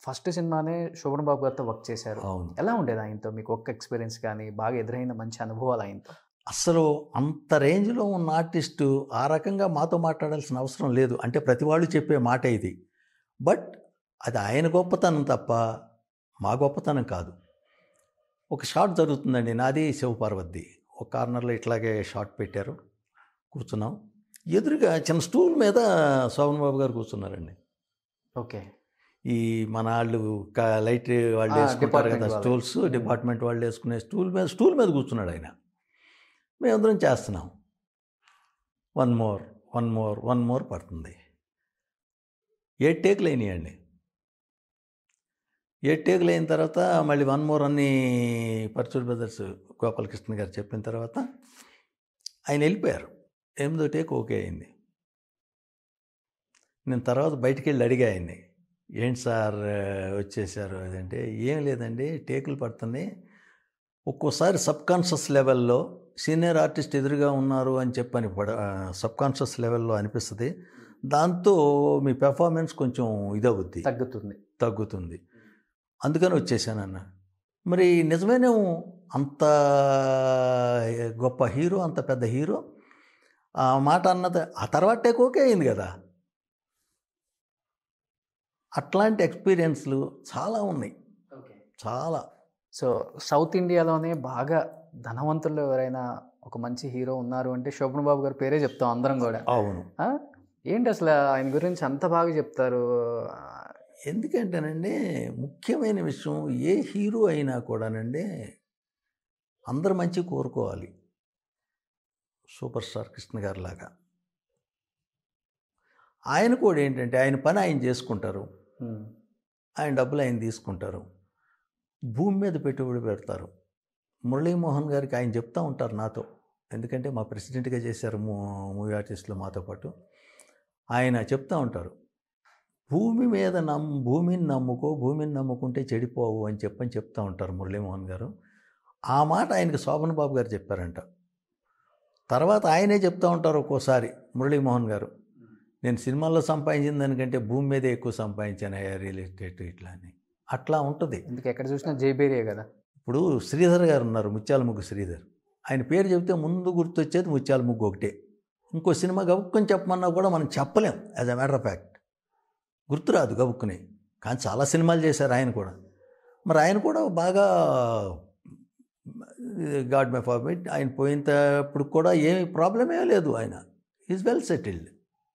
First సినిమానే శోభన్ బాబు గారితో work చేశారు అవును ఎలా ఉండేది ఆయనతో మీకు ఒక్క ఎక్స్పీరియన్స్ కానీ బాగా ఎదురైన మంచి అనుభవాలు ఆయనతో అసలు అంత రేంజ్లో ఉన్న ఆర్టిస్టు ఆ రకంగా మాతో మాట్లాడాల్సిన అవసరం లేదు అంటే ప్రతి వాళ్ళు చెప్పే మాట ఇది బట్ అది ఆయన గొప్పతనం తప్ప మా గొప్పతనం కాదు ఒక షాట్ జరుగుతుందండి నాది శివపార్వతి ఒక కార్నర్లో ఇట్లాగే షాట్ పెట్టారు కూర్చున్నాం ఎదురుగా చిన్న స్టూల్ మీద శోభన్ బాబు గారు కూర్చున్నారండి ఓకే ఈ మన వాళ్ళు క- లైట్ వాళ్ళు ఆ, వేసుకుంటారు డిపార్ట్మెంట్ కదా వాళ్ళు. స్టూల్స్ డిపార్ట్మెంట్ వాళ్ళు వేసుకునే స్టూల్ మీద స్టూల్ మీద కూర్చున్నాడు ఆయన మేమందరం చేస్తున్నాం one more one more one more పడుతుంది ఏడు టేకులు అయినాయండి ఏడు టేకులు అయిన తర్వాత మళ్ళీ వన్ మోర్ అన్ని పర్చూర్ బ్రదర్స్ గోపాలకృష్ణ గారు చెప్పిన తర్వాత ఆయన వెళ్ళిపోయారు ఎనిమిదో టేక్ ఓకే అయింది నేను తర్వాత బయటికి వెళ్ళి అడిగా ఆయన్ని ఏంటి సార్ ఆ, వచ్చేసారు అదంటే ఏం లేదండి టేకులు పడుతున్నాయి ఒక్కోసారి సబ్ కాన్షియస్ లెవెల్లో సీనియర్ ఆర్టిస్ట్ ఎదురుగా ఉన్నారు అని చెప్పని పడ సబ్ కాన్షియస్ లెవెల్లో అనిపిస్తుంది దాంతో మీ పెర్ఫార్మెన్స్ కొంచెం ఇదవుద్ది తగ్గుతుంది తగ్గుతుంది అందుకని వచ్చేసాను అన్న మరి నిజమేనేమో అంత గొప్ప హీరో అంత పెద్ద హీరో ఆ మాట అన్నది ఆ తర్వాత టేక్ ఓకే అయింది కదా అట్లాంటి ఎక్స్పీరియన్స్లు చాలా ఉన్నాయి చాలా సో సౌత్ ఇండియాలోనే బాగా ధనవంతులు ఎవరైనా ఒక మంచి హీరో ఉన్నారు అంటే శోభన్ బాబు గారి పేరే చెప్తాం అందరం కూడా అవును ఆ? ఏంటి అసలు ఆయన గురించి అంత బాగా చెప్తారు ఎందుకంటేనండి ముఖ్యమైన విషయం ఏ హీరో అయినా కూడానండి అందరు మంచి కోరుకోవాలి సూపర్ స్టార్ కృష్ణ గారి లాగా ఆయన కూడా ఏంటంటే ఆయన పని ఆయన చేసుకుంటారు ఉమ్. ఆయన డబ్బులు ఆయన తీసుకుంటారు భూమి మీద పెట్టుబడి పెడతారు మురళీమోహన్ గారికి ఆయన చెప్తా ఉంటారు నాతో ఎందుకంటే మా ప్రెసిడెంట్గా చేశారు మూ- మూవీ ఆర్టిస్టులు మాతో పాటు ఆయన చెప్తా ఉంటారు భూమి మీద నమ్ భూమిని నమ్ముకో భూమిని నమ్ముకుంటే చెడిపోవు అని చెప్పని చెప్తా ఉంటారు మురళీమోహన్ గారు ఆ మాట ఆయనకి శోభన్ బాబు గారు చెప్పారంట తర్వాత ఆయనే చెప్తా ఉంటారు ఒక్కోసారి మురళీమోహన్ గారు నేను సినిమాల్లో సంపాదించిన దానికంటే భూమి మీదే ఎక్కువ సంపాదించాను అయ్యా రియల్ ఎస్టేట్ ఇట్లా అని అట్లా ఉంటుంది ఎందుకు ఎక్కడ చూసినా జైబేరియే కదా ఇప్పుడు శ్రీధర్ గారు ఉన్నారు ముత్యాల ముగ్గు శ్రీధర్ ఆయన పేరు చెప్తే ముందు గుర్తొచ్చేది ముత్యాల ముగ్గు ఒకటే ఇంకో సినిమా గబుక్కుని చెప్పమన్నా కూడా మనం చెప్పలేం as a matter of fact గుర్తురాదు గబుక్కుని కానీ చాలా సినిమాలు చేశారు ఆయన కూడా మరి ఆయన కూడా బాగా గాడ్ మై ఫార్మిట్ ఆయన పోయినప్పుడు కూడా ఏమి ప్రాబ్లం ఏమీ లేదు ఆయన ఈజ్ వెల్ సెటిల్డ్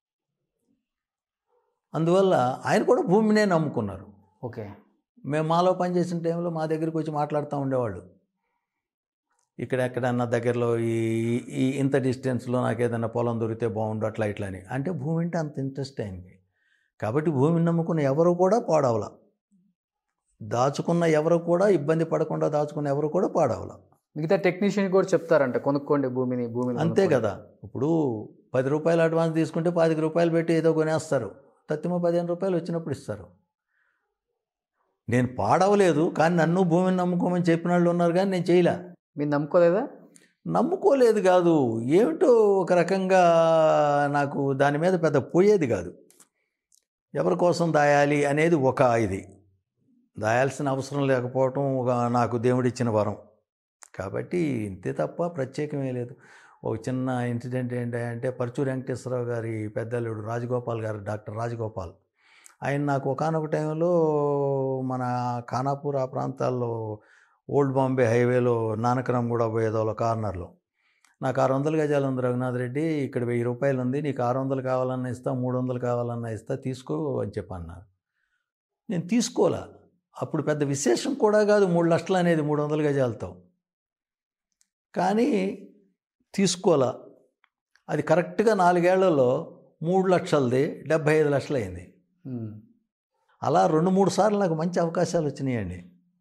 అందువల్ల ఆయన కూడా భూమినే నమ్ముకున్నారు ఓకే మేము మాలో పనిచేసిన టైంలో మా దగ్గరికి వచ్చి మాట్లాడుతూ ఉండేవాళ్ళు ఇక్కడ ఎక్కడన్నా దగ్గరలో ఈ ఈ ఇంత డిస్టెన్స్లో నాకు ఏదైనా పొలం దొరికితే బాగుండు అట్లా ఇట్లా అని అంటే భూమి అంటే అంత ఇంట్రెస్ట్ ఆయనకి కాబట్టి భూమిని నమ్ముకున్న ఎవరు కూడా పాడవల దాచుకున్న ఎవరు కూడా ఇబ్బంది పడకుండా దాచుకున్న ఎవరు కూడా పాడవల మిగతా టెక్నీషియన్ కూడా చెప్తారంట కొనుక్కోండి భూమిని భూమిని అంతే కొనుక్కోండి. కదా ఇప్పుడు పది రూపాయలు అడ్వాన్స్ తీసుకుంటే పాతిక రూపాయలు పెట్టి ఏదో కొనేస్తారు తత్తిమ పదిహేను రూపాయలు వచ్చినప్పుడు ఇస్తారు నేను పాడవలేదు కానీ నన్ను భూమిని నమ్ముకోమని చెప్పిన వాళ్ళు ఉన్నారు కానీ నేను చేయలే మీరు నమ్ముకోలేదా నమ్ముకోలేదు కాదు ఏమిటో ఒక రకంగా నాకు దాని మీద పెద్ద పోయేది కాదు ఎవరి కోసం దాయాలి అనేది ఒక ఇది దాయాల్సిన అవసరం లేకపోవటం ఒక నాకు దేవుడిచ్చిన వరం కాబట్టి ఇంతే తప్ప ప్రత్యేకమే లేదు ఒక చిన్న ఇన్సిడెంట్ ఏంటంటే పరచూరు వెంకటేశ్వరరావు గారి పెద్దల్లుడు రాజగోపాల్ గారు డాక్టర్ రాజగోపాల్ ఆయన నాకు ఒకనొక టైంలో మన ఖానాపూర్ ఆ ప్రాంతాల్లో ఓల్డ్ బాంబే హైవేలో నానకరం కూడా పోయేదోలో కార్నర్లో నాకు ఆరు వందల గజాలు ఉంది రఘునాథ్ రెడ్డి ఇక్కడ వెయ్యి రూపాయలు ఉంది నీకు ఆరు వందలు కావాలన్నా ఇస్తా మూడు వందలు కావాలన్నా ఇస్తా తీసుకో అని చెప్పి అన్నారు నేను తీసుకోలే అప్పుడు పెద్ద విశేషం కూడా కాదు మూడు లక్షలు అనేది మూడు వందల గజాలతో కానీ తీసుకోలే అది కరెక్ట్గా నాలుగేళ్లలో మూడు లక్షలది డెబ్భై ఐదు లక్షలు అయింది ఉమ్. అలా రెండు మూడు సార్లు నాకు మంచి అవకాశాలు వచ్చినాయండి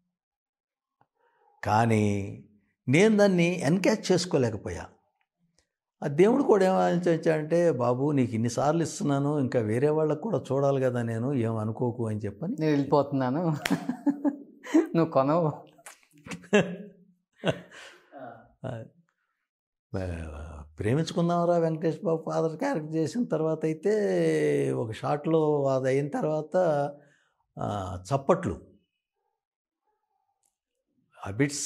కానీ నేను దాన్ని ఎన్కాచ్ చేసుకోలేకపోయా ఆ దేవుడు కూడా ఏం ఆలోచించాడంటే బాబు నీకు ఇన్నిసార్లు ఇస్తున్నాను ఇంకా వేరే వాళ్ళకు కూడా చూడాలి కదా నేను ఏం అనుకోకు అని చెప్పని నేను వెళ్ళిపోతున్నాను నువ్వు కొనవు ఆ, ప్రేమించుకుందాంరా వెంకటేష్ బాబు ఫాదర్ క్యారెక్టర్ చేసిన తర్వాత అయితే ఒక షాట్లో అది అయిన తర్వాత ఆ, చప్పట్లు Abids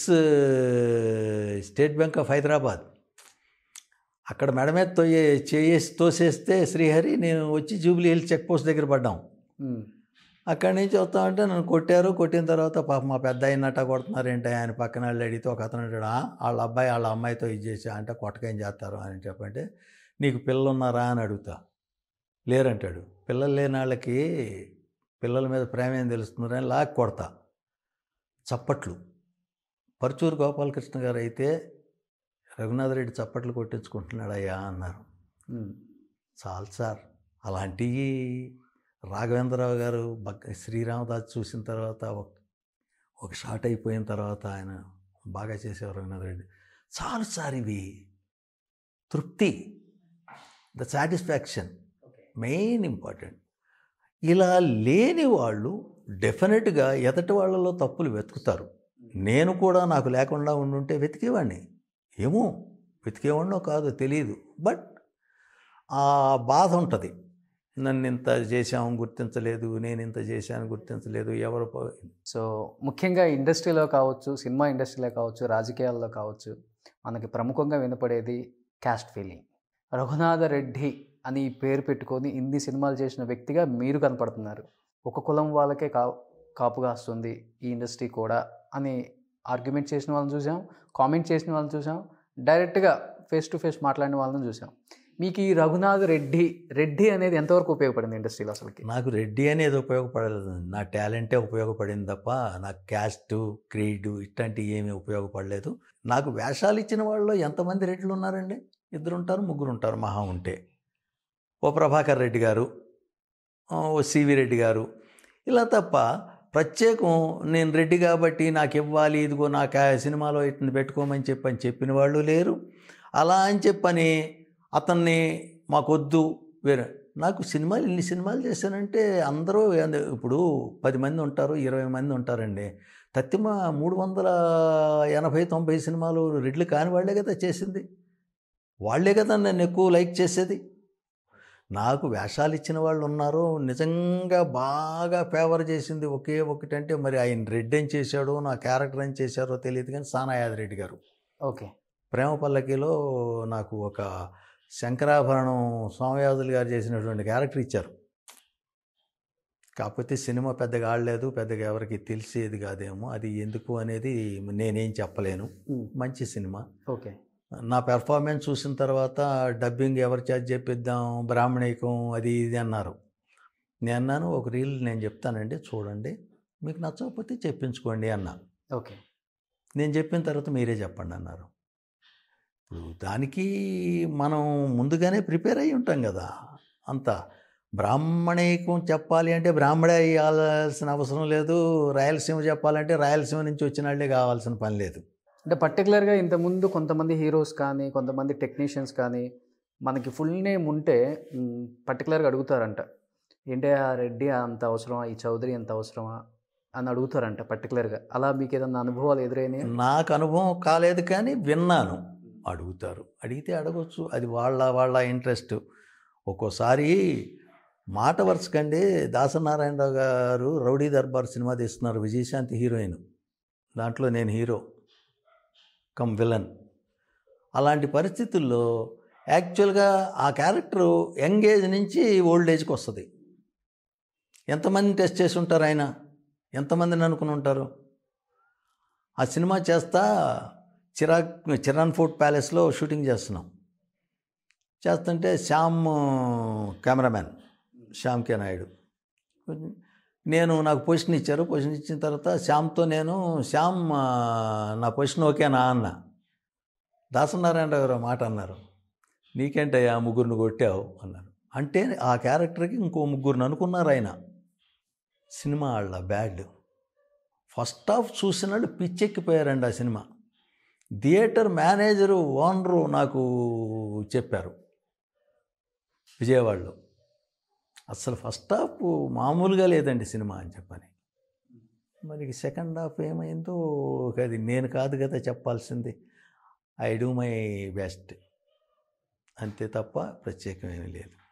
State Bank of Hyderabad అక్కడ మెడ మీద తోయే చేసి తోసేస్తే శ్రీహరి నేను వచ్చి జూబ్లీ హిల్స్ చెక్ పోస్ట్ దగ్గర పడ్డాం ఉమ్, అక్కడి నుంచి వస్తామంటే నన్ను కొట్టారు కొట్టిన తర్వాత పాప మా పెద్ద అయినట్ట కొడుతున్నారు ఏంటి ఆయన పక్కన వాళ్ళు అడిగితే ఒక అతను అంటాడు "ఆ, వాళ్ళ అబ్బాయి వాళ్ళ అమ్మాయితో ఇది చేసా అంటే కొట్టకేం చేస్తారు అని చెప్పంటే నీకు పిల్లలు ఉన్నారా అని అడుగుతా లేరంటాడు పిల్లలు లేని వాళ్ళకి పిల్లల మీద ప్రేమ ఏం తెలుస్తుందని లాక్ కొడతా చప్పట్లు పరుచూరు గోపాలకృష్ణ గారు అయితే రఘునాథ్ రెడ్డి చప్పట్లు కొట్టించుకుంటున్నాడయ్యా అన్నారు ఉమ్, చాలు సార్ అలాంటివి రాఘవేంద్రరావు గారు బక్క శ్రీరామదాస్ చూసిన తర్వాత ఒక ఒక షాట్ అయిపోయిన తర్వాత ఆయన బాగా చేసేవారు రఘునాథ్ రెడ్డి చాలు సార్ ఇవి తృప్తి ద సాటిస్ఫాక్షన్ మెయిన్ ఇంపార్టెంట్ ఇలా లేని వాళ్ళు డెఫినెట్గా ఎదటి వాళ్ళలో తప్పులు వెతుకుతారు నేను కూడా నాకు లేకుండా ఉండుంటే వెతికేవాడిని ఏమో వెతికేవాడినో కాదో తెలియదు బట్ ఆ బాధ ఉంటుంది నన్ను ఇంత చేశాము గుర్తించలేదు నేను ఇంత చేశాను గుర్తించలేదు ఎవరు ప- సో ముఖ్యంగా ఇండస్ట్రీలో కావచ్చు సినిమా ఇండస్ట్రీలో కావచ్చు రాజకీయాల్లో కావచ్చు మనకి ప్రముఖంగా వినపడేది క్యాస్ట్ ఫీలింగ్ రఘునాథ రెడ్డి అని పేరు పెట్టుకొని ఇన్ని సినిమాలు చేసిన వ్యక్తిగా మీరు కనపడుతున్నారు ఒక కులం వాళ్ళకే కా కాపు కాస్తుంది ఈ ఇండస్ట్రీ కూడా అని ఆర్గ్యుమెంట్ చేసిన వాళ్ళని చూసాం కామెంట్ చేసిన వాళ్ళని చూసాం డైరెక్ట్గా ఫేస్ టు ఫేస్ మాట్లాడిన వాళ్ళని చూసాం మీకు ఈ రఘునాథ్ రెడ్డి రెడ్డి అనేది ఎంతవరకు ఉపయోగపడింది ఇండస్ట్రీలో అసలుకి నాకు రెడ్డి అనేది ఉపయోగపడలేదు నా టాలెంటే ఉపయోగపడింది తప్ప నాకు క్యాస్ట్ క్రీడ్ ఇట్లాంటివి ఏమీ ఉపయోగపడలేదు నాకు వేషాలు ఇచ్చిన వాళ్ళు ఎంతమంది రెడ్లు ఉన్నారండి ఇద్దరు ఉంటారు ముగ్గురు ఉంటారు మహా ఉంటే ఓ ప్రభాకర్ రెడ్డి గారు ఓ సివి రెడ్డి గారు ఇలా తప్ప ప్రత్యేకం నేను రెడ్డి కాబట్టి నాకు ఇవ్వాలి ఇదిగో నాకు ఆ సినిమాలో ఇట్ని పెట్టుకోమని చెప్పని చెప్పిన వాళ్ళు లేరు అలా అని చెప్పని అతన్ని మాకొద్దు వేరే నాకు సినిమాలు ఇన్ని సినిమాలు చేశానంటే అందరూ ఏంది- ఇప్పుడు పది మంది ఉంటారు ఇరవై మంది ఉంటారండి తత్తిమ మూడు వందల ఎనభై తొంభై సినిమాలు రెడ్లు కాని వాళ్ళే కదా చేసింది వాళ్ళే కదా నన్ను ఎక్కువ లైక్ చేసేది నాకు వేషాలు ఇచ్చిన వాళ్ళు ఉన్నారు నిజంగా బాగా ఫేవర్ చేసింది ఒకే ఒకటి అంటే మరి ఆయన రెడ్డి ఏం చేశాడో నా క్యారెక్టర్ ఏం చేశారో తెలియదు కానీ సానాయాద్ రెడ్డి గారు ఓకే ప్రేమ పల్లకిలో నాకు ఒక శంకరాభరణం స్వామియాజులు గారు చేసినటువంటి క్యారెక్టర్ ఇచ్చారు కాకపోతే సినిమా పెద్దగా ఆడలేదు పెద్దగా ఎవరికి తెలిసేది కాదేమో అది ఎందుకు అనేది నేనేం చెప్పలేను మంచి సినిమా ఓకే నా పెర్ఫార్మెన్స్ చూసిన తర్వాత డబ్బింగ్ ఎవరి చేత చెప్పిద్దాం బ్రాహ్మణికం అది ఇది అన్నారు నేను అన్నాను ఒక రీల్ నేను చెప్తానండి చూడండి మీకు నచ్చకపోతే చెప్పించుకోండి అన్నా ఓకే నేను చెప్పిన తర్వాత మీరే చెప్పండి అన్నారు ఇప్పుడు దానికి మనం ముందుగానే ప్రిపేర్ అయి ఉంటాం కదా అంత బ్రాహ్మణీకం చెప్పాలి అంటే బ్రాహ్మడే అయ్యాల్సిన అవసరం లేదు రాయలసీమ చెప్పాలంటే రాయలసీమ నుంచి వచ్చిన వాళ్ళే కావాల్సిన పని లేదు అంటే పర్టికులర్గా ఇంతకుముందు కొంతమంది హీరోస్ కానీ కొంతమంది టెక్నీషియన్స్ కానీ మనకి ఫుల్ నేమ్ ఉంటే పర్టికులర్గా అడుగుతారంట ఏంటి ఆ రెడ్డి అంత అవసరమా ఈ చౌదరి అంత అవసరమా అని అడుగుతారంట పర్టికులర్గా అలా మీకు ఏదన్నా అనుభవాలు ఎదురైనాయి నాకు అనుభవం కాలేదు కానీ విన్నాను అడుగుతారు అడిగితే అడగొచ్చు అది వాళ్ళ వాళ్ళ ఇంట్రెస్ట్ ఒక్కోసారి మాట వరుసకండి దాసనారాయణరావు గారు రౌడీ దర్బార్ సినిమా తీస్తున్నారు విజయశాంతి హీరోయిన్ దాంట్లో నేను హీరో కమ్ విలన్ అలాంటి పరిస్థితుల్లో యాక్చువల్గా ఆ క్యారెక్టరు యంగ్ ఏజ్ నుంచి ఓల్డ్ ఏజ్కి వస్తుంది ఎంతమంది టెస్ట్ చేసి ఉంటారు ఆయన ఎంతమందిని అనుకుని ఉంటారు ఆ సినిమా చేస్తా చిరాగ్ చిరాన్ ఫోర్ట్ ప్యాలెస్లో షూటింగ్ చేస్తున్నాం చేస్తుంటే శ్యామ్ కెమెరామ్యాన్ శ్యామ్ కే నాయుడు నేను నాకు పొజిషన్ ఇచ్చారు పొజిషన్ ఇచ్చిన తర్వాత శ్యామ్తో నేను శ్యామ్ ఆ, నా పొజిషన్ ఓకేనా అన్న దాసనారాయణరావు గారు మాట అన్నారు నీకేంటయ్యా ముగ్గురిని కొట్టావు అన్నారు అంటే ఆ క్యారెక్టర్కి ఇంకో ముగ్గురిని అనుకున్నారు ఆయన సినిమా వాళ్ళ బ్యాడ్ ఫస్ట్ హాఫ్ చూసినాడు పిచ్చెక్కిపోయారండి ఆ సినిమా థియేటర్ మేనేజరు ఓనరు నాకు చెప్పారు విజయవాడలో అసలు ఫస్ట్ హాఫ్ మామూలుగా లేదండి సినిమా అని చెప్పని మరి సెకండ్ హాఫ్ ఏమైందో అది నేను కాదు కదా చెప్పాల్సింది ఐ డూ మై బెస్ట్ అంతే తప్ప ప్రత్యేకమేమీ లేదు